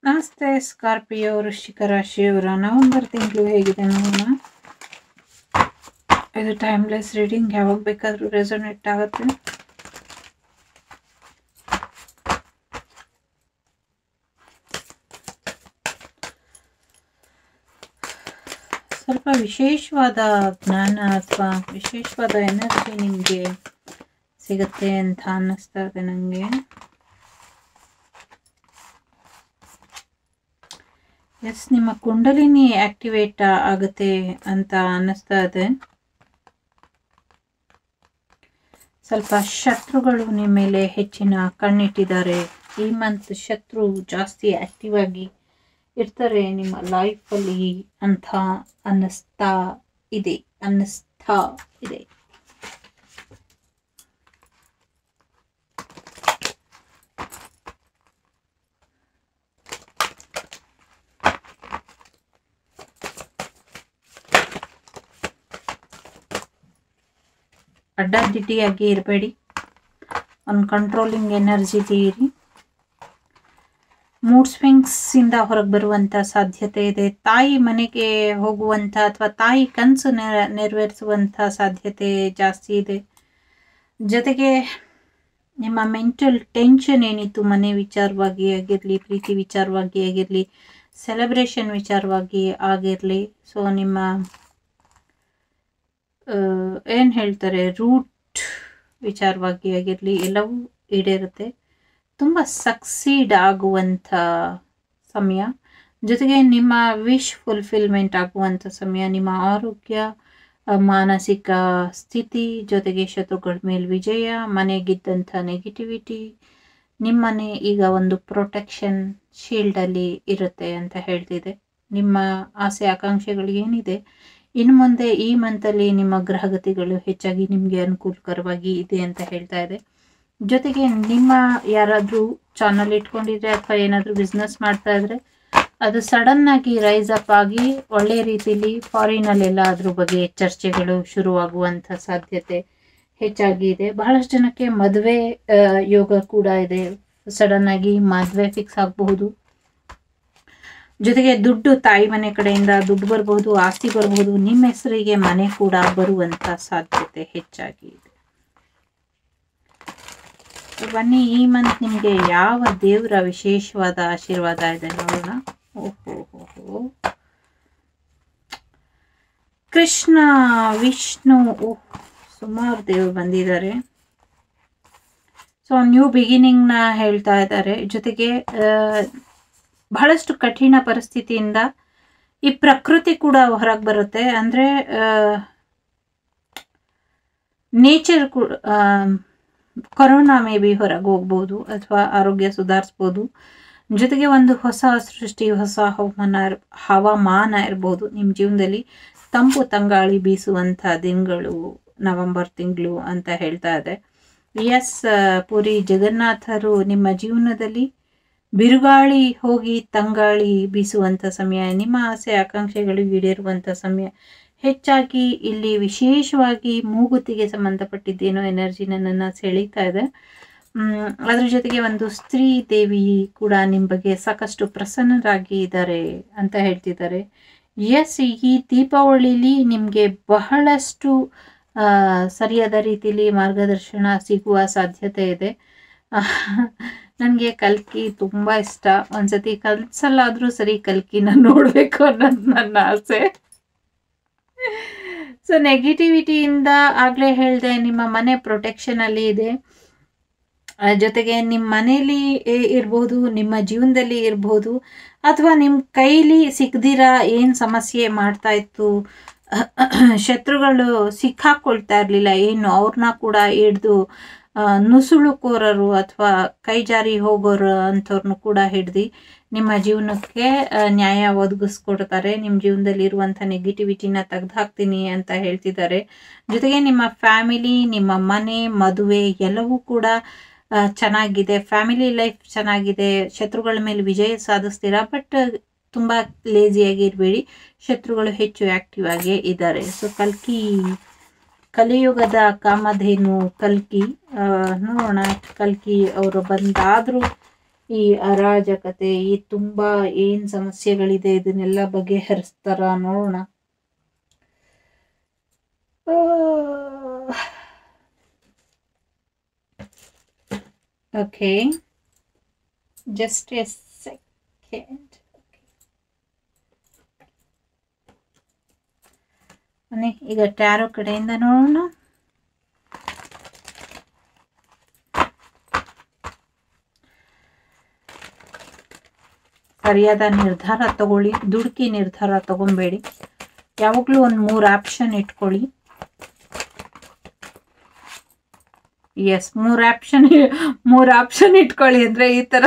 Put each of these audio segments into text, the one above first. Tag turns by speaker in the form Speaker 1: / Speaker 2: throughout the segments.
Speaker 1: ನಮಸ್ತೆ ಸ್ಕಾರ್ಪಿಯೋ ವೃಶ್ಚಿಕ ರಾಶಿಯವರ ನವೆಂಬರ್ ತಿಂಗಳು ಹೇಗಿದೆ ನೋಡೋಣ ಇದು ಟೈಮ್ಲೆಸ್ ರೀಡಿಂಗ್ ಯಾವಾಗ ಬೇಕಾದರೂ ರೆಸೊನೇಟ್ ಆಗುತ್ತೆ ಸ್ವಲ್ಪ ವಿಶೇಷವಾದ ಜ್ಞಾನ ಅಥವಾ ವಿಶೇಷವಾದ ಎನರ್ಜಿ ನಿಮಗೆ ಸಿಗುತ್ತೆ ಅಂತ ಅನ್ನಿಸ್ತಾ ಇದೆ ನನಗೆ ಎಸ್ ನಿಮ್ಮ ಕುಂಡಲಿನಿ ಆಕ್ಟಿವೇಟ್ ಆಗುತ್ತೆ ಅಂತ ಅನ್ನಿಸ್ತಾ ಇದೆ ಸ್ವಲ್ಪ ಶತ್ರುಗಳು ನಿಮ್ಮ ಮೇಲೆ ಹೆಚ್ಚಿನ ಕಣ್ಣಿಟ್ಟಿದ್ದಾರೆ ಈ ಮಂತ್ ಶತ್ರು ಜಾಸ್ತಿ ಆಕ್ಟಿವ್ ಆಗಿ ಇರ್ತಾರೆ ನಿಮ್ಮ ಲೈಫಲ್ಲಿ ಅಂತ ಅನ್ನಿಸ್ತಾ ಇದೆ ಅನ್ನಿಸ್ತಾ ಇದೆ ಅಡ್ಡಾದಿಡ್ಡಿಯಾಗಿ ಇರಬೇಡಿ ಒಂದು ಕಂಟ್ರೋಲಿಂಗ್ ಎನರ್ಜಿಲಿ ಇರಿ ಮೂಡ್ ಸ್ವಿಂಗ್ಸ್ ಇಂದ ಹೊರಗೆ ಬರುವಂತ ಸಾಧ್ಯತೆ ಇದೆ ತಾಯಿ ಮನೆಗೆ ಹೋಗುವಂತ ಅಥವಾ ತಾಯಿ ಕನಸು ನೆರವೇರಿಸುವಂತ ಸಾಧ್ಯತೆ ಜಾಸ್ತಿ ಇದೆ ಜೊತೆಗೆ ನಿಮ್ಮ ಮೆಂಟಲ್ ಟೆನ್ಷನ್ ಏನಿತ್ತು ಮನೆ ವಿಚಾರವಾಗಿ ಆಗಿರಲಿ ಪ್ರೀತಿ ವಿಚಾರವಾಗಿ ಆಗಿರಲಿ ಸೆಲೆಬ್ರೇಷನ್ ವಿಚಾರವಾಗಿ ಆಗಿರಲಿ ಸೊ ನಿಮ್ಮ ಏನು ಹೇಳ್ತಾರೆ ರೂಟ್ ವಿಚಾರವಾಗಿ ಆಗಿರಲಿ ಎಲ್ಲವೂ ಈಡೇರುತ್ತೆ ತುಂಬ ಸಕ್ಸೀಡ್ ಆಗುವಂಥ ಸಮಯ ಜೊತೆಗೆ ನಿಮ್ಮ ವಿಶ್ ಫುಲ್ಫಿಲ್ಮೆಂಟ್ ಆಗುವಂಥ ಸಮಯ ನಿಮ್ಮ ಆರೋಗ್ಯ ಮಾನಸಿಕ ಸ್ಥಿತಿ ಜೊತೆಗೆ ಶತ್ರುಗಳ ಮೇಲೆ ವಿಜಯ ಮನೆಗಿದ್ದಂಥ ನೆಗೆಟಿವಿಟಿ ನಿಮ್ಮನೆ ಈಗ ಒಂದು ಪ್ರೊಟೆಕ್ಷನ್ ಶೀಲ್ಡಲ್ಲಿ ಇರುತ್ತೆ ಅಂತ ಹೇಳ್ತಿದೆ ನಿಮ್ಮ ಆಸೆ ಆಕಾಂಕ್ಷೆಗಳು ಏನಿದೆ ಇನ್ನು ಮುಂದೆ ಈ ಮಂತಲ್ಲಿ ನಿಮ್ಮ ಗ್ರಹಗತಿಗಳು ಹೆಚ್ಚಾಗಿ ನಿಮಗೆ ಅನುಕೂಲಕರವಾಗಿ ಇದೆ ಅಂತ ಹೇಳ್ತಾ ಇದೆ ಜೊತೆಗೆ ನಿಮ್ಮ ಯಾರಾದರೂ ಚಾನಲ್ ಇಟ್ಕೊಂಡಿದ್ರೆ ಅಥವಾ ಏನಾದರೂ ಬಿಸ್ನೆಸ್ ಮಾಡ್ತಾ ಇದ್ರೆ ಅದು ಸಡನ್ ಆಗಿ ರೈಸ್ ಅಪ್ ಆಗಿ ಒಳ್ಳೆಯ ರೀತಿಲಿ ಫಾರಿನಲ್ಲೆಲ್ಲ ಅದ್ರ ಬಗ್ಗೆ ಚರ್ಚೆಗಳು ಶುರುವಾಗುವಂಥ ಸಾಧ್ಯತೆ ಹೆಚ್ಚಾಗಿ ಇದೆ ಬಹಳಷ್ಟು ಜನಕ್ಕೆ ಮದುವೆ ಯೋಗ ಕೂಡ ಇದೆ ಸಡನ್ ಆಗಿ ಮದುವೆ ಫಿಕ್ಸ್ ಆಗಬಹುದು ಜೊತೆಗೆ ದುಡ್ಡು ತಾಯಿ ಮನೆ ಕಡೆಯಿಂದ ದುಡ್ಡು ಬರಬಹುದು ಆಸ್ತಿ ಬರಬಹುದು ನಿಮ್ಮ ಹೆಸರಿಗೆ ಮನೆ ಕೂಡ ಬರುವಂತ ಸಾಧ್ಯತೆ ಹೆಚ್ಚಾಗಿ ಇದೆ ಬನ್ನಿ ಈ ಮಂತ್ ನಿಮಗೆ ಯಾವ ದೇವರ ವಿಶೇಷವಾದ ಆಶೀರ್ವಾದ ಇದೆ ನೋಡೋಣ ಓಹೋ ಹೋ ಕೃಷ್ಣ ವಿಷ್ಣು ಓಹ್ ಸುಮಾರು ದೇವರು ಬಂದಿದ್ದಾರೆ ಸೊ ನ್ಯೂ ಬಿಗಿನಿಂಗ್ನ ಹೇಳ್ತಾ ಇದ್ದಾರೆ ಜೊತೆಗೆ ಬಹಳಷ್ಟು ಕಠಿಣ ಪರಿಸ್ಥಿತಿಯಿಂದ ಈ ಪ್ರಕೃತಿ ಕೂಡ ಹೊರಗೆ ಬರುತ್ತೆ ಅಂದರೆ ನೇಚರ್ ಕೂಡ ಕೊರೋನಾ ಮೇ ಬಿ ಹೊರಗೆ ಹೋಗ್ಬೋದು ಅಥವಾ ಆರೋಗ್ಯ ಸುಧಾರಿಸ್ಬೋದು ಜೊತೆಗೆ ಒಂದು ಹೊಸ ಸೃಷ್ಟಿ ಹೊಸ ಹವಾಮಾನ ಹವಾಮಾನ ಇರ್ಬೋದು ನಿಮ್ಮ ಜೀವನದಲ್ಲಿ ತಂಪು ತಂಗಾಳಿ ಬೀಸುವಂಥ ದಿನಗಳು ನವೆಂಬರ್ ತಿಂಗಳು ಅಂತ ಹೇಳ್ತಾ ಇದೆ ಎಸ್ ಪುರಿ ಜಗನ್ನಾಥರು ನಿಮ್ಮ ಜೀವನದಲ್ಲಿ ಬಿರುಗಾಳಿ ಹೋಗಿ ತಂಗಾಳಿ ಬೀಸುವಂಥ ಸಮಯ ನಿಮ್ಮ ಆಸೆ ಆಕಾಂಕ್ಷೆಗಳು ಈಡೇರುವಂಥ ಸಮಯ ಹೆಚ್ಚಾಗಿ ಇಲ್ಲಿ ವಿಶೇಷವಾಗಿ ಮೂಗುತಿಗೆ ಸಂಬಂಧಪಟ್ಟಿದ್ದೇನೋ ಎನರ್ಜಿ ನನ್ನನ್ನು ಸೆಳೀತಾ ಇದೆ ಅದ್ರ ಜೊತೆಗೆ ಒಂದು ಸ್ತ್ರೀ ದೇವಿ ಕೂಡ ನಿಮ್ಮ ಬಗ್ಗೆ ಸಾಕಷ್ಟು ಪ್ರಸನ್ನರಾಗಿ ಇದ್ದಾರೆ ಅಂತ ಹೇಳ್ತಿದ್ದಾರೆ ಎಸ್ ಈ ದೀಪಾವಳಿಲಿ ನಿಮಗೆ ಬಹಳಷ್ಟು ಸರಿಯಾದ ರೀತಿಯಲ್ಲಿ ಮಾರ್ಗದರ್ಶನ ಸಿಗುವ ಸಾಧ್ಯತೆ ಇದೆ ನನಗೆ ಕಲ್ಕಿ ತುಂಬ ಇಷ್ಟ ಒಂದ್ಸತಿ ಕಲ್ಸಲ್ಲಾದರೂ ಸರಿ ಕಲ್ಕಿನ ನೋಡಬೇಕು ಅನ್ನೋದು ನನ್ನ ಆಸೆ ಸೊ ನೆಗೆಟಿವಿಟಿಯಿಂದ ಆಗಲೇ ಹೇಳಿದೆ ನಿಮ್ಮ ಮನೆ ಪ್ರೊಟೆಕ್ಷನಲ್ಲಿ ಇದೆ ಜೊತೆಗೆ ನಿಮ್ಮ ಮನೇಲಿ ಇರ್ಬೋದು ನಿಮ್ಮ ಜೀವನದಲ್ಲಿ ಇರ್ಬೋದು ಅಥವಾ ನಿಮ್ಮ ಕೈಲಿ ಸಿಗದಿರ ಏನು ಸಮಸ್ಯೆ ಮಾಡ್ತಾ ಇತ್ತು ಶತ್ರುಗಳು ಸಿಕ್ಕಾಕೊಳ್ತಾ ಇರಲಿಲ್ಲ ಏನು ಅವ್ರನ್ನ ಕೂಡ ಹಿಡ್ದು ನುಸುಳುಕೋರರು ಅಥವಾ ಕೈ ಜಾರಿ ಹೋಗೋರು ಅಂಥವ್ರನ್ನು ಕೂಡ ಹಿಡ್ದು ನಿಮ್ಮ ಜೀವನಕ್ಕೆ ನ್ಯಾಯ ಒದಗಿಸ್ಕೊಡ್ತಾರೆ ನಿಮ್ಮ ಜೀವನದಲ್ಲಿ ಇರುವಂಥ ನೆಗೆಟಿವಿಟಿನ ತೆಗೆದು ಹಾಕ್ತೀನಿ ಅಂತ ಹೇಳ್ತಿದ್ದಾರೆ ಜೊತೆಗೆ ನಿಮ್ಮ ಫ್ಯಾಮಿಲಿ ನಿಮ್ಮ ಮನೆ ಮದುವೆ ಎಲ್ಲವೂ ಕೂಡ ಚೆನ್ನಾಗಿದೆ ಫ್ಯಾಮಿಲಿ ಲೈಫ್ ಚೆನ್ನಾಗಿದೆ ಶತ್ರುಗಳ ಮೇಲೆ ವಿಜಯ ಸಾಧಿಸ್ತೀರಾ ಬಟ್ ತುಂಬ ಲೇಸಿಯಾಗಿ ಇರಬೇಡಿ ಶತ್ರುಗಳು ಹೆಚ್ಚು ಆ್ಯಕ್ಟಿವ್ ಆಗಿ ಇದ್ದಾರೆ ಸೊ ಕಲ್ಕಿ ಕಲಿಯುಗದ ಕಾಮಧೇನು ಕಲ್ಕಿ ನೋಡೋಣ ಕಲ್ಕಿ ಅವರು ಬಂದಾದರೂ ಈ ಅರಾಜಕತೆ ಈ ತುಂಬಾ ಏನ್ ಸಮಸ್ಯೆಗಳಿದೆ ಇದನ್ನೆಲ್ಲ ಬಗೆಹರಿಸ್ತಾರ ನೋಡೋಣ ಓಕೆ ಜಸ್ಟ್ ಎ ಸೆಕೆಂಡ್ ಬನ್ನಿ ಈಗ ಟ್ಯಾರೋ ಕಡೆಯಿಂದ ನೋಡೋಣ ಸರಿಯಾದ ನಿರ್ಧಾರ ತಗೊಳ್ಳಿ ದುಡುಕಿ ನಿರ್ಧಾರ ತಗೊಬೇಡಿ ಯಾವಾಗಲೂ ಒಂದು ಮೂರು ಆಪ್ಷನ್ ಇಟ್ಕೊಳ್ಳಿ ಎಸ್ ಮೂರು ಆಪ್ಷನ್ ಮೂರು ಆಪ್ಷನ್ ಇಟ್ಕೊಳ್ಳಿ ಅಂದರೆ ಈ ಥರ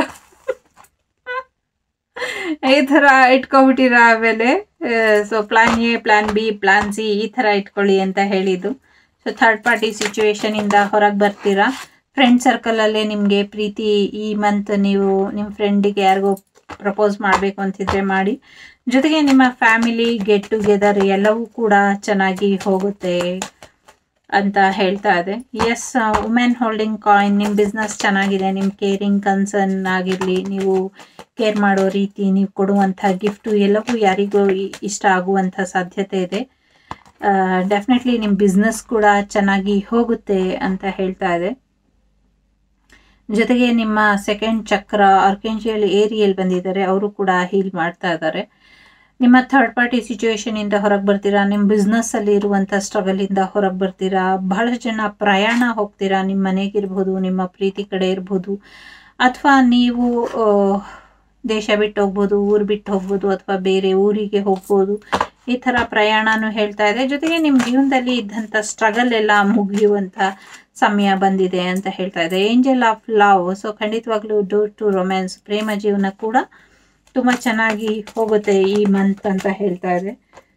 Speaker 1: ಈ ಥರ ಇಟ್ಕೊಬಿಟ್ಟಿರ ಆಮೇಲೆ so plan A plan B plan C ಈ ಥರ ಇಟ್ಕೊಳ್ಳಿ ಅಂತ ಹೇಳಿದ್ದು ಸೊ ಥರ್ಡ್ ಪಾರ್ಟಿ ಸಿಚುವೇಶನಿಂದ ಹೊರಗೆ ಬರ್ತೀರಾ ಫ್ರೆಂಡ್ ಸರ್ಕಲಲ್ಲೇ ನಿಮಗೆ ಪ್ರೀತಿ ಈ ಮಂತ್ ನೀವು ನಿಮ್ಮ ಫ್ರೆಂಡಿಗೆ ಯಾರಿಗೋ ಪ್ರಪೋಸ್ ಮಾಡಬೇಕು ಅಂತಿದ್ರೆ ಮಾಡಿ ಜೊತೆಗೆ ನಿಮ್ಮ ಫ್ಯಾಮಿಲಿ ಗೆಟ್ ಟುಗೆದರ್ ಎಲ್ಲವೂ ಕೂಡ ಚೆನ್ನಾಗಿ ಹೋಗುತ್ತೆ ಅಂತ ಹೇಳ್ತಾ ಇದೆ ಎಸ್ ವುಮೆನ್ ಹೋಲ್ಡಿಂಗ್ ಕಾಯಿನ್ ನಿಮ್ಮ ಬಿಸ್ನೆಸ್ ಚೆನ್ನಾಗಿದೆ ನಿಮ್ಮ ಕೇರಿಂಗ್ ಕನ್ಸರ್ನ್ ಆಗಿರಲಿ ನೀವು ಕೇರ್ ಮಾಡೋ ರೀತಿ ನೀವು ಕೊಡುವಂಥ ಗಿಫ್ಟು ಎಲ್ಲವೂ ಯಾರಿಗೂ ಇಷ್ಟ ಆಗುವಂಥ ಸಾಧ್ಯತೆ ಇದೆ ಡೆಫಿನೆಟ್ಲಿ ನಿಮ್ಮ ಬಿಸ್ನೆಸ್ ಕೂಡ ಚೆನ್ನಾಗಿ ಹೋಗುತ್ತೆ ಅಂತ ಹೇಳ್ತಾ ಇದೆ ಜೊತೆಗೆ ನಿಮ್ಮ ಸೆಕೆಂಡ್ ಚಕ್ರ ಆರ್ಕೆಂಜಿಯಲ್ ಏರಿಯಲ್ ಬಂದಿದ್ದಾರೆ ಅವರು ಕೂಡ ಹೀಲ್ ಮಾಡ್ತಾ ಇದ್ದಾರೆ ನಿಮ್ಮ ಥರ್ಡ್ ಪಾರ್ಟಿ ಸಿಚುವೇಶನ್ ಇಂದ ಹೊರಗೆ ಬರ್ತೀರಾ ನಿಮ್ಮ ಬಿಸ್ನೆಸ್ ಅಲ್ಲಿ ಇರುವಂತ ಸ್ಟ್ರಗಲ್ ಇಂದ ಹೊರಗೆ ಬರ್ತೀರಾ ಬಹಳಷ್ಟು ಜನ ಪ್ರಯಾಣ ಹೋಗ್ತೀರಾ ನಿಮ್ಮ ಮನೆಗಿರ್ಬೋದು ನಿಮ್ಮ ಪ್ರೀತಿ ಕಡೆ ಇರ್ಬೋದು ಅಥವಾ ನೀವು ದೇಶ ಬಿಟ್ಟು ಹೋಗ್ಬೋದು ಊರು ಬಿಟ್ಟು ಹೋಗ್ಬೋದು ಅಥವಾ ಬೇರೆ ಊರಿಗೆ ಹೋಗ್ಬೋದು ಈ ಥರ ಪ್ರಯಾಣನೂ ಹೇಳ್ತಾ ಇದೆ ಜೊತೆಗೆ ನಿಮ್ಮ ಜೀವನದಲ್ಲಿ ಇದ್ದಂಥ ಸ್ಟ್ರಗಲ್ ಎಲ್ಲ ಮುಗಿಯುವಂಥ ಸಮಯ ಬಂದಿದೆ ಅಂತ ಹೇಳ್ತಾ ಇದೆ ಏಂಜಲ್ ಆಫ್ ಲವ್ ಸೊ ಖಂಡಿತವಾಗ್ಲೂ ಡೋರ್ ಟು ರೊಮ್ಯಾನ್ಸ್ ಪ್ರೇಮ ಜೀವನ ಕೂಡ ತುಂಬ ಚೆನ್ನಾಗಿ ಹೋಗುತ್ತೆ ಈ ಮಂತ್ ಅಂತ ಹೇಳ್ತಾ ಇದೆ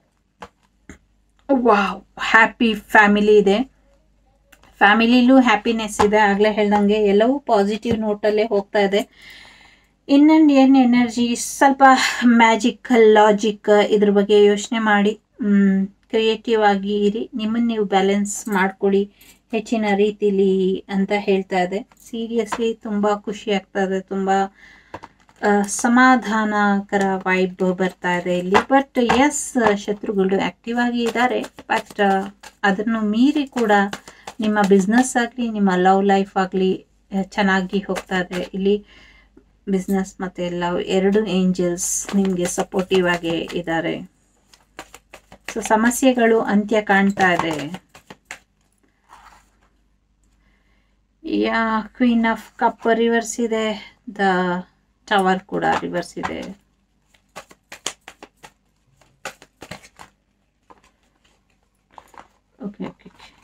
Speaker 1: ವಾವ್ ಹ್ಯಾಪಿ ಫ್ಯಾಮಿಲಿ ಇದೆ ಫ್ಯಾಮಿಲಿಲೂ ಹ್ಯಾಪಿನೆಸ್ ಇದೆ ಆಗಲೇ ಹೇಳ್ದಂಗೆ ಎಲ್ಲವೂ ಪಾಸಿಟಿವ್ ನೋಟಲ್ಲೇ ಹೋಗ್ತಾ ಇದೆ ಇನ್ ಆ್ಯಂಡ್ ಏನ್ ಎನರ್ಜಿ ಸ್ವಲ್ಪ ಮ್ಯಾಜಿಕಲ್ ಲಾಜಿಕ್ ಇದ್ರ ಬಗ್ಗೆ ಯೋಚನೆ ಮಾಡಿ ಕ್ರಿಯೇಟಿವ್ ಆಗಿ ಇರಿ ನಿಮ್ಮನ್ನು ನೀವು ಬ್ಯಾಲೆನ್ಸ್ ಮಾಡ್ಕೊಳ್ಳಿ ಹೆಚ್ಚಿನ ರೀತಿಲಿ ಅಂತ ಹೇಳ್ತಾ ಇದೆ ಸೀರಿಯಸ್ಲಿ ತುಂಬ ಖುಷಿ ಆಗ್ತಾ ಇದೆ ತುಂಬ ಸಮಾಧಾನಕರ ವೈಬ್ ಬರ್ತಾ ಇದೆ ಇಲ್ಲಿ ಬಟ್ ಎಸ್ ಶತ್ರುಗಳು ಆಕ್ಟಿವ್ ಆಗಿ ಇದ್ದಾರೆ ಬಟ್ ಅದನ್ನು ಮೀರಿ ಕೂಡ ನಿಮ್ಮ ಬಿಸ್ನೆಸ್ ಆಗಲಿ ನಿಮ್ಮ ಲವ್ ಲೈಫ್ ಆಗಲಿ ಚೆನ್ನಾಗಿ ಹೋಗ್ತಾ ಇದೆ ಇಲ್ಲಿ ಬಿಸ್ನೆಸ್ ಮತ್ತು ಲವ್ ಎರಡು ಏಂಜಲ್ಸ್ ನಿಮಗೆ ಸಪೋರ್ಟಿವ್ ಆಗಿ ಇದ್ದಾರೆ ಸೊ ಸಮಸ್ಯೆಗಳು ಅಂತ್ಯ ಕಾಣ್ತಾ ಇದೆ yeah queen of cup reverse ಇದೆ ದ ಟವರ್ ಕೂಡ ರಿವರ್ಸ್ ಇದೆ ಓಕೆ ಓಕೆ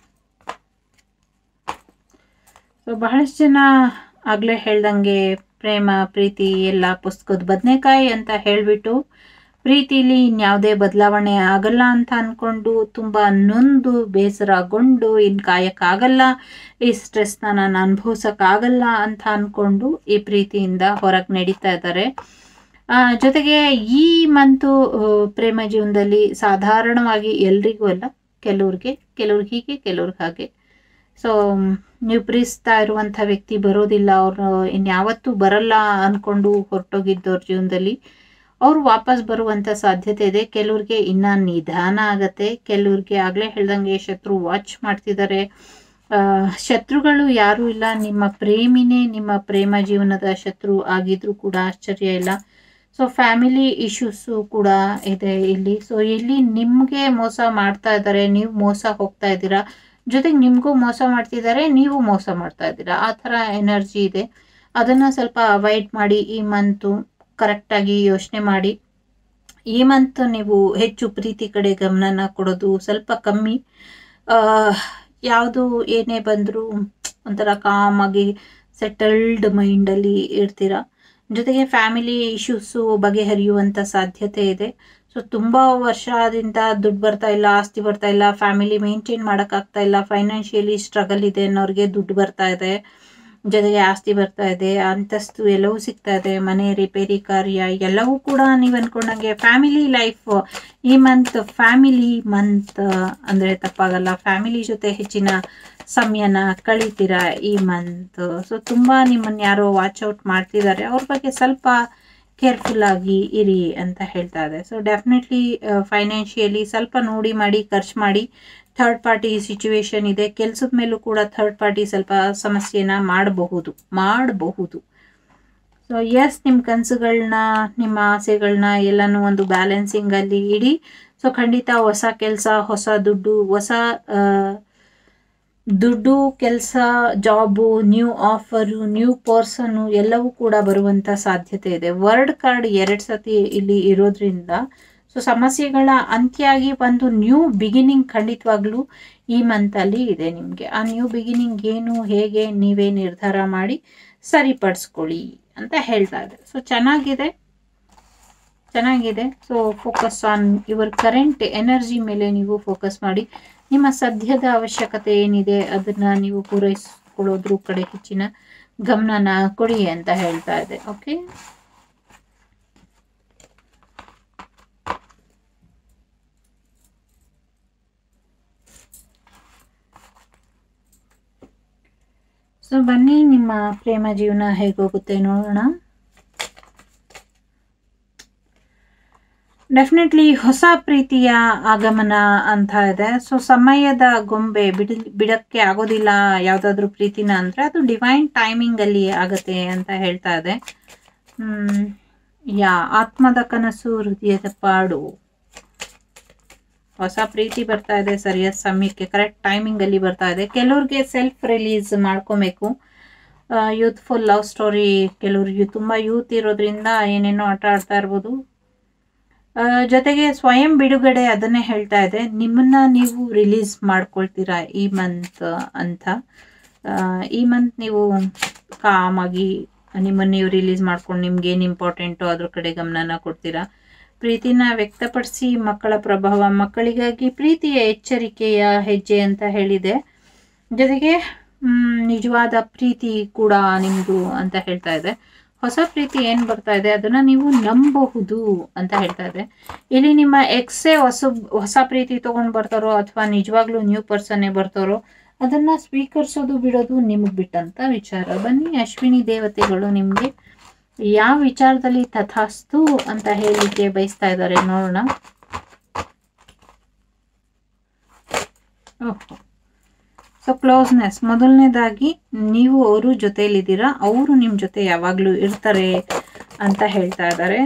Speaker 1: ಸೊ ಬಹಳಷ್ಟು ಜನ ಆಗಲೇ ಹೇಳ್ದಂಗೆ ಪ್ರೇಮ ಪ್ರೀತಿ ಎಲ್ಲ ಪುಸ್ತಕದ ಬದನೆಕಾಯಿ ಅಂತ ಹೇಳಿಬಿಟ್ಟು ಪ್ರೀತಿಲಿ ಇನ್ಯಾವುದೇ ಬದಲಾವಣೆ ಆಗಲ್ಲ ಅಂತ ಅಂದ್ಕೊಂಡು ತುಂಬ ನೊಂದು ಬೇಸರಗೊಂಡು ಇನ್ನು ಕಾಯಕ್ಕಾಗಲ್ಲ ಈ ಸ್ಟ್ರೆಸ್ನ ನಾನು ಅನುಭವಿಸೋಕ್ಕಾಗಲ್ಲ ಅಂತ ಅಂದ್ಕೊಂಡು ಈ ಪ್ರೀತಿಯಿಂದ ಹೊರಗೆ ನಡೀತಾ ಇದ್ದಾರೆ ಜೊತೆಗೆ ಈ ಮಂತು ಪ್ರೇಮ ಜೀವನದಲ್ಲಿ ಸಾಧಾರಣವಾಗಿ ಎಲ್ರಿಗೂ ಅಲ್ಲ ಕೆಲವ್ರಿಗೆ ಕೆಲವ್ರಿಗೆ ಹೀಗೆ ಕೆಲವ್ರಿಗೆ ಹಾಗೆ ಸೊ ನೀವು ಪ್ರೀತಿಸ್ತಾ ಇರುವಂಥ ವ್ಯಕ್ತಿ ಬರೋದಿಲ್ಲ ಅವ್ರು ಇನ್ಯಾವತ್ತೂ ಬರಲ್ಲ ಅಂದ್ಕೊಂಡು ಹೊರಟೋಗಿದ್ದವ್ರ ಜೀವನದಲ್ಲಿ ಅವ್ರು ವಾಪಸ್ ಬರುವಂಥ ಸಾಧ್ಯತೆ ಇದೆ ಕೆಲವ್ರಿಗೆ ಇನ್ನ ನಿಧಾನ ಆಗತ್ತೆ ಕೆಲವ್ರಿಗೆ ಆಗಲೇ ಹೇಳ್ದಂಗೆ ಶತ್ರು ವಾಚ್ ಮಾಡ್ತಿದ್ದಾರೆ ಶತ್ರುಗಳು ಯಾರೂ ಇಲ್ಲ ನಿಮ್ಮ ಪ್ರೇಮಿನೇ ನಿಮ್ಮ ಪ್ರೇಮ ಜೀವನದ ಶತ್ರು ಆಗಿದ್ರು ಕೂಡ ಆಶ್ಚರ್ಯ ಇಲ್ಲ ಸೊ ಫ್ಯಾಮಿಲಿ ಇಶ್ಯೂಸು ಕೂಡ ಇದೆ ಇಲ್ಲಿ ಸೊ ಇಲ್ಲಿ ನಿಮಗೆ ಮೋಸ ಮಾಡ್ತಾ ಇದ್ದಾರೆ ನೀವು ಮೋಸ ಹೋಗ್ತಾ ಇದ್ದೀರಾ ಜೊತೆಗೆ ನಿಮಗೂ ಮೋಸ ಮಾಡ್ತಿದ್ದಾರೆ ನೀವು ಮೋಸ ಮಾಡ್ತಾ ಇದ್ದೀರಾ ಆ ಥರ ಎನರ್ಜಿ ಇದೆ ಅದನ್ನು ಸ್ವಲ್ಪ ಅವಾಯ್ಡ್ ಮಾಡಿ ಈ ಮಂತು ಕರೆಕ್ಟಾಗಿ ಯೋಚನೆ ಮಾಡಿ ಈ ಮಂತ್ ನೀವು ಹೆಚ್ಚು ಪ್ರೀತಿ ಕಡೆ ಗಮನನ ಕೊಡೋದು ಸ್ವಲ್ಪ ಕಮ್ಮಿ ಯಾವುದು ಏನೇ ಬಂದರೂ ಒಂಥರ ಕಾಮಾಗಿ ಸೆಟಲ್ಡ್ ಮೈಂಡಲ್ಲಿ ಇರ್ತೀರ ಜೊತೆಗೆ ಫ್ಯಾಮಿಲಿ ಇಶ್ಯೂಸು ಬಗೆಹರಿಯುವಂಥ ಸಾಧ್ಯತೆ ಇದೆ ಸೊ ತುಂಬ ವರ್ಷದಿಂದ ದುಡ್ಡು ಬರ್ತಾ ಇಲ್ಲ ಆಸ್ತಿ ಬರ್ತಾ ಇಲ್ಲ ಫ್ಯಾಮಿಲಿ ಮೇಂಟೈನ್ ಮಾಡೋಕ್ಕಾಗ್ತಾ ಇಲ್ಲ ಫೈನಾನ್ಷಿಯಲಿ ಸ್ಟ್ರಗಲ್ ಇದೆ ಅನ್ನೋರಿಗೆ ದುಡ್ಡು ಬರ್ತಾ ಇದೆ ಜೊತೆಗೆ ಆಸ್ತಿ ಬರ್ತಾ ಇದೆ ಅಂತಸ್ತು ಎಲ್ಲವೂ ಸಿಗ್ತಾ ಇದೆ ಮನೆ ರಿಪೇರಿ ಕಾರ್ಯ ಎಲ್ಲವೂ ಕೂಡ ನೀವು ಅನ್ಕೊಂಡಂಗೆ ಫ್ಯಾಮಿಲಿ ಲೈಫ್ ಈ ಮಂತ್ ಫ್ಯಾಮಿಲಿ ಮಂತ್ ಅಂದರೆ ತಪ್ಪಾಗಲ್ಲ ಫ್ಯಾಮಿಲಿ ಜೊತೆ ಹೆಚ್ಚಿನ ಸಮಯನ ಕಳೀತೀರಾ ಈ ಮಂತ್ ಸೊ ತುಂಬ ನಿಮ್ಮನ್ನು ಯಾರೋ ವಾಚ್ ಔಟ್ ಮಾಡ್ತಿದ್ದಾರೆ ಅವ್ರ ಬಗ್ಗೆ ಸ್ವಲ್ಪ ಕೇರ್ಫುಲ್ ಆಗಿ ಇರಿ ಅಂತ ಹೇಳ್ತಾ ಇದೆ ಸೊ ಡೆಫಿನೆಟ್ಲಿ ಫೈನಾನ್ಷಿಯಲಿ ಸ್ವಲ್ಪ ನೋಡಿ ಮಾಡಿ ಖರ್ಚು ಮಾಡಿ ಥರ್ಡ್ ಪಾರ್ಟಿ ಸಿಚುವೇಶನ್ ಇದೆ ಕೆಲಸದ ಮೇಲೂ ಕೂಡ ಥರ್ಡ್ ಪಾರ್ಟಿ ಸ್ವಲ್ಪ ಸಮಸ್ಯೆನ ಮಾಡಬಹುದು ಮಾಡಬಹುದು ಸೊ ಎಸ್ ನಿಮ್ಮ ಕನಸುಗಳನ್ನ ನಿಮ್ಮ ಆಸೆಗಳನ್ನ ಎಲ್ಲನೂ ಒಂದು ಬ್ಯಾಲೆನ್ಸಿಂಗಲ್ಲಿ ಇಡಿ ಸೊ ಖಂಡಿತ ಹೊಸ ಕೆಲಸ ಹೊಸ ದುಡ್ಡು ಹೊಸ ಆ, ದುಡ್ಡು ಕೆಲಸ job new offer new person ಎಲ್ಲವೂ ಕೂಡ ಬರುವಂಥ ಸಾಧ್ಯತೆ ಇದೆ ವರ್ಡ್ ಕಾರ್ಡ್ ಎರಡು ಸತಿ ಇಲ್ಲಿ ಇರೋದ್ರಿಂದ ಸೊ ಸಮಸ್ಯೆಗಳ ಅಂತ್ಯ ಆಗಿ ಒಂದು ನ್ಯೂ ಬಿಗಿನಿಂಗ್ ಖಂಡಿತವಾಗ್ಲೂ ಈ ಮಂತಲ್ಲಿ ಇದೆ ನಿಮಗೆ ಆ ನ್ಯೂ ಬಿಗಿನಿಂಗ್ ಏನು ಹೇಗೆ ನೀವೇ ನಿರ್ಧಾರ ಮಾಡಿ ಸರಿಪಡಿಸ್ಕೊಳ್ಳಿ ಅಂತ ಹೇಳ್ತಾ ಇದೆ ಸೊ ಚೆನ್ನಾಗಿದೆ ಚೆನ್ನಾಗಿದೆ so focus on your current energy ಮೇಲೆ ನೀವು ಫೋಕಸ್ ಮಾಡಿ ನಿಮ್ಮ ಸದ್ಯದ ಅವಶ್ಯಕತೆ ಏನಿದೆ ಅದನ್ನ ನೀವು ಪೂರೈಸ್ಕೊಳ್ಳೋದ್ರ ಕಡೆ ಹೆಚ್ಚಿನ ಗಮನನ ಕೊಡಿ ಅಂತ ಹೇಳ್ತಾ ಇದೆ ಓಕೆ ಸೊ ಬನ್ನಿ ನಿಮ್ಮ ಪ್ರೇಮ ಜೀವನ ಹೇಗೋಗುತ್ತೆ ನೋಡೋಣ ಡೆಫಿನೆಟ್ಲಿ ಹೊಸ ಪ್ರೀತಿಯ ಆಗಮನ ಅಂತ ಇದೆ ಸೊ ಸಮಯದ ಗೊಂಬೆ ಬಿಡ ಬಿಡಕ್ಕೆ ಆಗೋದಿಲ್ಲ ಯಾವುದಾದ್ರೂ ಪ್ರೀತಿನ ಅಂದರೆ ಅದು ಡಿವೈನ್ ಟೈಮಿಂಗಲ್ಲಿ ಆಗತ್ತೆ ಅಂತ ಹೇಳ್ತಾ ಇದೆ ಹ್ಮ್, ಯಾ ಆತ್ಮದ ಕನಸು ಹೃದಯದ ಪಾಡು ಹೊಸ ಪ್ರೀತಿ ಬರ್ತಾ ಇದೆ ಸರಿಯಾದ ಸಮಯಕ್ಕೆ ಕರೆಕ್ಟ್ ಟೈಮಿಂಗಲ್ಲಿ ಬರ್ತಾ ಇದೆ ಕೆಲವ್ರಿಗೆ ಸೆಲ್ಫ್ ರಿಲೀಸ್ ಮಾಡ್ಕೊಬೇಕು ಯೂತ್ಫುಲ್ ಲವ್ ಸ್ಟೋರಿ ಕೆಲವ್ರಿಗೆ ತುಂಬ ಯೂತ್ ಇರೋದ್ರಿಂದ ಏನೇನೋ ಆಟ ಆಡ್ತಾ ಇರ್ಬೋದು ಆ, ಜೊತೆಗೆ ಸ್ವಯಂ ಬಿಡುಗಡೆ ಅದನ್ನೇ ಹೇಳ್ತಾ ಇದೆ ನಿಮ್ಮನ್ನ ನೀವು ರಿಲೀಸ್ ಮಾಡ್ಕೊಳ್ತೀರಾ ಈ ಮಂತ್ ಅಂತ ಆ, ಈ ಮಂತ್ ನೀವು ಕಾಮಾಗಿ ನಿಮ್ಮನ್ನು ನೀವು ರಿಲೀಸ್ ಮಾಡ್ಕೊಂಡು ನಿಮ್ಗೆ ಏನು ಇಂಪಾರ್ಟೆಂಟು ಅದ್ರ ಕಡೆ ಗಮನನ ಕೊಡ್ತೀರಾ ಪ್ರೀತಿನ ವ್ಯಕ್ತಪಡಿಸಿ ಮಕ್ಕಳ ಪ್ರಭಾವ ಮಕ್ಕಳಿಗಾಗಿ ಪ್ರೀತಿಯ ಎಚ್ಚರಿಕೆಯ ಹೆಜ್ಜೆ ಅಂತ ಹೇಳಿದೆ ಜೊತೆಗೆ ಮ್, ನಿಜವಾದ ಪ್ರೀತಿ ಕೂಡ ನಿಮ್ಮದು ಅಂತ ಹೇಳ್ತಾ ಇದೆ ಹೊಸ ಪ್ರೀತಿ ಏನು ಬರ್ತಾ ಇದೆ ಅದನ್ನ ನೀವು ನಂಬಬಹುದು ಅಂತ ಹೇಳ್ತಾ ಇದೆ ಇಲ್ಲಿ ನಿಮ್ಮ ಎಕ್ಸೇ ಹೊಸ ಹೊಸ ಪ್ರೀತಿ ತಗೊಂಡು ಬರ್ತಾರೋ ಅಥವಾ ನಿಜವಾಗ್ಲೂ ನ್ಯೂ ಪರ್ಸನ್ನೇ ಬರ್ತಾರೋ ಅದನ್ನ ಸ್ವೀಕರಿಸೋದು ಬಿಡೋದು ನಿಮಗೆ ಬಿಟ್ಟಂತ ವಿಚಾರ ಬನ್ನಿ ಅಶ್ವಿನಿ ದೇವತೆಗಳು ನಿಮಗೆ ಯಾವ ವಿಚಾರದಲ್ಲಿ ತಥಾಸ್ತು ಅಂತ ಹೇಳಲಿಕ್ಕೆ ಬಯಸ್ತಾ ಇದ್ದಾರೆ ನೋಡೋಣ ಓಹೋ ಸೊ ಕ್ಲೋಸ್ನೆಸ್ ಮೊದಲನೇದಾಗಿ ನೀವು ಅವರು ಜೊತೆಯಲ್ಲಿದ್ದೀರಾ ಅವರು ನಿಮ್ಮ ಜೊತೆ ಯಾವಾಗಲೂ ಇರ್ತಾರೆ ಅಂತ ಹೇಳ್ತಾ ಇದ್ದಾರೆ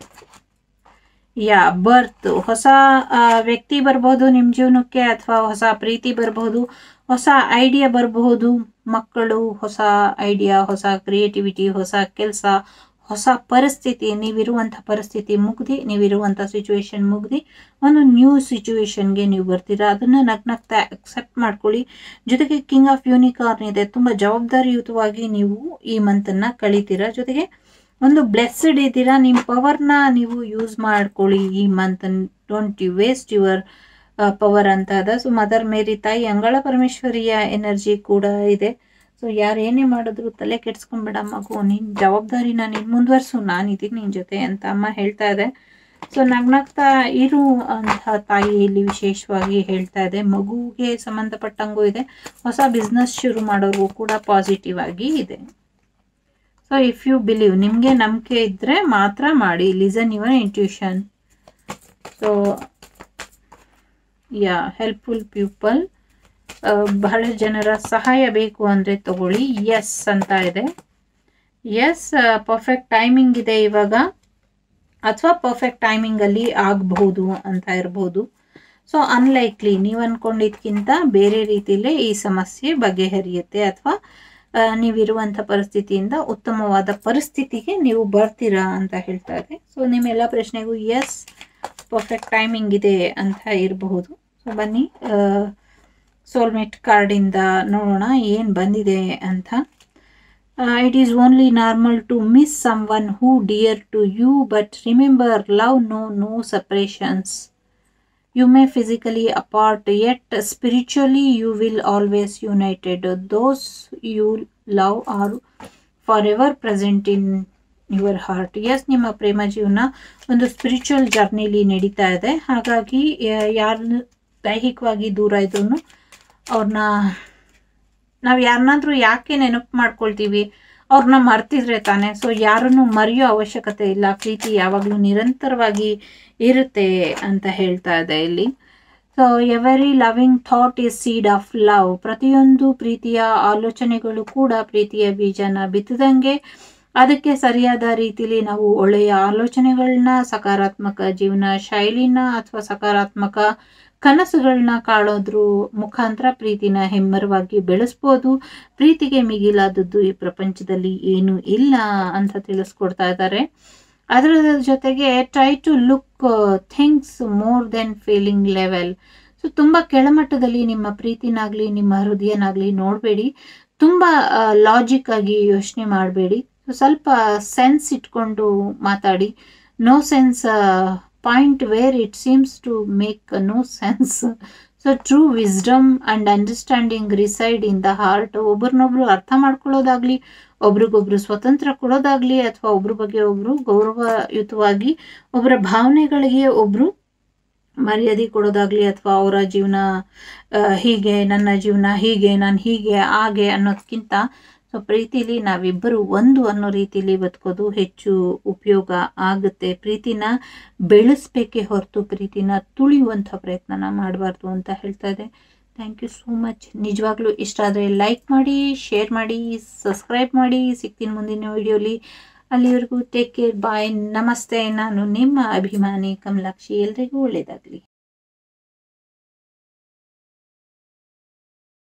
Speaker 1: ಯಾ ಬರ್ತ್ ಹೊಸ ಆ, ವ್ಯಕ್ತಿ ಬರ್ಬೋದು ನಿಮ್ಮ ಜೀವನಕ್ಕೆ ಅಥವಾ ಹೊಸ ಪ್ರೀತಿ ಬರಬಹುದು ಹೊಸ ಐಡಿಯಾ ಬರಬಹುದು ಮಕ್ಕಳು ಹೊಸ ಐಡಿಯಾ ಹೊಸ ಕ್ರಿಯೇಟಿವಿಟಿ ಹೊಸ ಕೆಲಸ ಹೊಸ ಪರಿಸ್ಥಿತಿ ನೀವಿರುವಂಥ ಪರಿಸ್ಥಿತಿ ಮುಗ್ದಿ ನೀವಿರುವಂಥ ಸಿಚುವೇಶನ್ ಮುಗ್ದಿ ಒಂದು ನ್ಯೂ ಸಿಚುವೇಶನ್ಗೆ ನೀವು ಬರ್ತೀರಾ ಅದನ್ನು ನಗ್ನಗ್ತಾ ಅಕ್ಸೆಪ್ಟ್ ಮಾಡ್ಕೊಳ್ಳಿ ಜೊತೆಗೆ ಕಿಂಗ್ ಆಫ್ ಯೂನಿಕಾರ್ನ್ ಇದೆ ತುಂಬ ಜವಾಬ್ದಾರಿಯುತವಾಗಿ ನೀವು ಈ ಮಂತನ್ನು ಕಳಿತೀರಾ ಜೊತೆಗೆ ಒಂದು ಬ್ಲೆಸ್ಡ್ ಇದ್ದೀರಾ ನಿಮ್ಮ ಪವರ್ನ ನೀವು ಯೂಸ್ ಮಾಡ್ಕೊಳ್ಳಿ ಈ month don't you waste your power ಅಂತ ಅದ ಸೊ ಮದರ್ ಮೇರಿ ತಾಯಿ ಅಂಗಳ ಪರಮೇಶ್ವರಿಯ ಎನರ್ಜಿ ಕೂಡ ಇದೆ ಸೊ ಯಾರು ಏನೇ ಮಾಡಿದ್ರು ತಲೆ ಕೆಡ್ಸ್ಕೊಂಬೇಡ ಮಗು ನಿನ್ನ ಜವಾಬ್ದಾರಿನ ನೀನು ಮುಂದುವರ್ಸು ನಾನಿದ್ದೀನಿ ನಿನ್ನ ಜೊತೆ ಅಂತ ಅಮ್ಮ ಹೇಳ್ತಾ ಇದೆ ಸೊ ನಗ್ನಗ್ತಾ ಇರು ಅಂತ ತಾಯಿ ಇಲ್ಲಿ ವಿಶೇಷವಾಗಿ ಹೇಳ್ತಾ ಇದೆ ಮಗುಗೆ ಸಂಬಂಧಪಟ್ಟಂಗೂ ಇದೆ ಹೊಸ ಬಿಸ್ನೆಸ್ ಶುರು ಮಾಡೋರು ಕೂಡ ಪಾಸಿಟಿವ್ ಆಗಿ ಇದೆ ಸೊ ಇಫ್ ಯು ಬಿಲೀವ್ ನಿಮಗೆ ನಂಬಿಕೆ ಇದ್ದರೆ ಮಾತ್ರ ಮಾಡಿ listen your intuition so yeah helpful people ಬಹಳ ಜನರ ಸಹಾಯ ಬೇಕು ಅಂದರೆ ತಗೊಳ್ಳಿ ಎಸ್ ಅಂತ ಇದೆ ಎಸ್ ಪರ್ಫೆಕ್ಟ್ ಟೈಮಿಂಗ್ ಇದೆ ಇವಾಗ ಅಥವಾ ಪರ್ಫೆಕ್ಟ್ ಟೈಮಿಂಗಲ್ಲಿ ಆಗಬಹುದು ಅಂತ ಇರ್ಬೋದು ಸೊ ಅನ್ಲೈಕ್ಲಿ ನೀವು ಅಂದ್ಕೊಂಡಿದ್ಕಿಂತ ಬೇರೆ ರೀತಿಯಲ್ಲೇ ಈ ಸಮಸ್ಯೆ ಬಗೆಹರಿಯುತ್ತೆ ಅಥವಾ ನೀವಿರುವಂಥ ಪರಿಸ್ಥಿತಿಯಿಂದ ಉತ್ತಮವಾದ ಪರಿಸ್ಥಿತಿಗೆ ನೀವು ಬರ್ತೀರಾ ಅಂತ ಹೇಳ್ತಾ ಇದೆ ಸೊ ನಿಮ್ಮೆಲ್ಲ ಪ್ರಶ್ನೆಗೂ ಎಸ್ ಪರ್ಫೆಕ್ಟ್ ಟೈಮಿಂಗ್ ಇದೆ ಅಂತ ಇರಬಹುದು ಸೊ ಬನ್ನಿ ಸೋಲ್ಮೇಟ್ ಕಾರ್ಡಿಂದ ನೋಡೋಣ ಏನು ಬಂದಿದೆ ಅಂತ it is only normal to miss someone who dear to you but remember love no no suppressions You may physically apart, yet spiritually you will always united. Those you love are forever present in your heart yes ನಿಮ್ಮ ಪ್ರೇಮ ಜೀವನ ಒಂದು spiritual ಜರ್ನಿಲಿ ನಡೀತಾ ಇದೆ ಹಾಗಾಗಿ ಯಾರು ದೈಹಿಕವಾಗಿ ದೂರ ಇದ್ರೂ ಅವ್ರನ್ನ ನಾವು ಯಾರನ್ನಾದ್ರೂ ಯಾಕೆ ನೆನಪು ಮಾಡ್ಕೊಳ್ತೀವಿ ಅವ್ರನ್ನ ಮರ್ತಿದ್ರೆ ತಾನೆ ಸೊ ಯಾರನ್ನು ಮರೆಯೋ ಅವಶ್ಯಕತೆ ಇಲ್ಲ ಪ್ರೀತಿ ಯಾವಾಗಲೂ ನಿರಂತರವಾಗಿ ಇರುತ್ತೆ ಅಂತ ಹೇಳ್ತಾ ಇದೆ ಇಲ್ಲಿ so every loving thought is seed of love ಪ್ರತಿಯೊಂದು ಪ್ರೀತಿಯ ಆಲೋಚನೆಗಳು ಕೂಡ ಪ್ರೀತಿಯ ಬೀಜನ ಬಿತ್ತದಂಗೆ ಅದಕ್ಕೆ ಸರಿಯಾದ ರೀತಿಲಿ ನಾವು ಒಳ್ಳೆಯ ಆಲೋಚನೆಗಳನ್ನ ಸಕಾರಾತ್ಮಕ ಜೀವನ ಶೈಲಿನ ಅಥವಾ ಸಕಾರಾತ್ಮಕ ಕನಸುಗಳನ್ನ ಕಾಳೋದ್ರ ಮುಖಾಂತರ ಪ್ರೀತಿನ ಹೆಮ್ಮರವಾಗಿ ಬೆಳೆಸ್ಬೋದು ಪ್ರೀತಿಗೆ ಮಿಗಿಲಾದದ್ದು ಈ ಪ್ರಪಂಚದಲ್ಲಿ ಏನು ಇಲ್ಲ ಅಂತ ತಿಳಿಸ್ಕೊಡ್ತಾ ಇದ್ದಾರೆ ಅದರ ಜೊತೆಗೆ try to look things more than feeling level so ತುಂಬ ಕೆಳಮಟ್ಟದಲ್ಲಿ ನಿಮ್ಮ ಪ್ರೀತಿನಾಗ್ಲಿ ನಿಮ್ಮ ಹೃದಯನಾಗ್ಲಿ ನೋಡಬೇಡಿ ತುಂಬ ಲಾಜಿಕ್ ಆಗಿ ಯೋಚನೆ ಮಾಡಬೇಡಿ ಸ್ವಲ್ಪ ಸೆನ್ಸ್ ಇಟ್ಕೊಂಡು ಮಾತಾಡಿ no sense point where it seems to make no sense so true wisdom and understanding reside in the heart ಒಬ್ರನ್ನೊಬ್ರು ಅರ್ಥ ಮಾಡ್ಕೊಳ್ಳೋದಾಗ್ಲಿ ಒಬ್ರಿಗೊಬ್ರು ಸ್ವತಂತ್ರ ಕೊಡೋದಾಗ್ಲಿ ಅಥವಾ ಒಬ್ರ ಬಗ್ಗೆ ಒಬ್ರು ಗೌರವಯುತವಾಗಿ ಒಬ್ಬರ ಭಾವನೆಗಳಿಗೆ ಒಬ್ರು ಮರ್ಯಾದೆ ಕೊಡೋದಾಗ್ಲಿ ಅಥವಾ ಅವರ ಜೀವನ ಹೀಗೆ ನನ್ನ ಜೀವನ ಹೀಗೆ ನಾನು ಹೀಗೆ ಹಾಗೆ ಅನ್ನೋದಕ್ಕಿಂತ ಸೊ ಪ್ರೀತಿಲಿ ನಾವಿಬ್ಬರು ಒಂದು ಅನ್ನೋ ರೀತಿಲಿ ಬದುಕೋದು ಹೆಚ್ಚು ಉಪಯೋಗ ಆಗುತ್ತೆ ಪ್ರೀತಿನ ಬೆಳೆಸ್ಬೇಕೇ ಹೊರತು ಪ್ರೀತಿನ ತುಳಿಯುವಂಥ ಪ್ರಯತ್ನನ ಮಾಡಬಾರ್ದು ಅಂತ ಹೇಳ್ತಾ ಇದೆ ಥ್ಯಾಂಕ್ ಯು ಸೋ ಮಚ್ ನಿಜವಾಗ್ಲೂ ಇಷ್ಟ ಆದರೆ ಲೈಕ್ ಮಾಡಿ ಶೇರ್ ಮಾಡಿ ಸಬ್ಸ್ಕ್ರೈಬ್ ಮಾಡಿ ಸಿಗ್ತೀನಿ ಮುಂದಿನ ವಿಡಿಯೋಲಿ ಅಲ್ಲಿವರೆಗೂ ಟೇಕ್ ಕೇರ್ ಬಾಯ್ ನಮಸ್ತೆ ನಾನು ನಿಮ್ಮ ಅಭಿಮಾನಿ ಕಮಲಾಕ್ಷಿ ಎಲ್ರಿಗೂ ಒಳ್ಳೆಯದಾಗಲಿ